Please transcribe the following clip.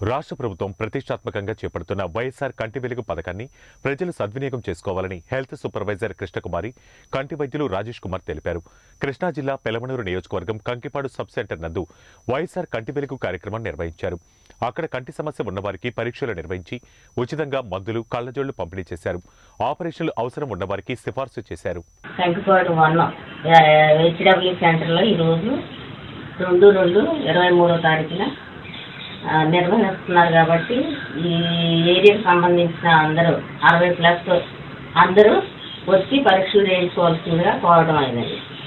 రాష్ట్ర ప్రభుత్వం ప్రతిష్టాత్మకంగా చేపడుతున్న వైఎస్ఆర్ కంటి వెలుగు పథకాన్ని ప్రజలు సద్వినియోగం చేసుకోవాలని హెల్త్ సూపర్వైజర్ కృష్ణకుమారి కంటి వైద్యులు రాజేష్ కుమార్ తెలిపారు కృష్ణా జిల్లా పెలమనూరు నియోజకవర్గం కంకిపాడు సబ్ సెంటర్ నందు వైఎస్ఆర్ కంటి వెలుగు కార్యక్రమం నిర్వహించారు అక్కడ కంటి సమస్య ఉన్నవారికి పరీక్షలు నిర్వహించి ఉచితంగా మందులు కళ్లజోళ్లు పంపిణీ చేశారు ఆపరేషన్లు అవసరం ఉన్నవారికి సిఫార్సు చేశారు కంకిపాడు వన్ హెచ్డబ్ల్యూ సెంటర్లో ఈరోజు రెండు రెండు ఇరవై మూడో తారీఖున ఆ, నిర్వహిస్తున్నారు కాబట్టి ఈ ఏరియాకి సంబంధించిన అందరూ అరవై ప్లస్ అందరూ వచ్చి పరీక్షలు చేయించుకోవాల్సిందిగా కోరడం అయినది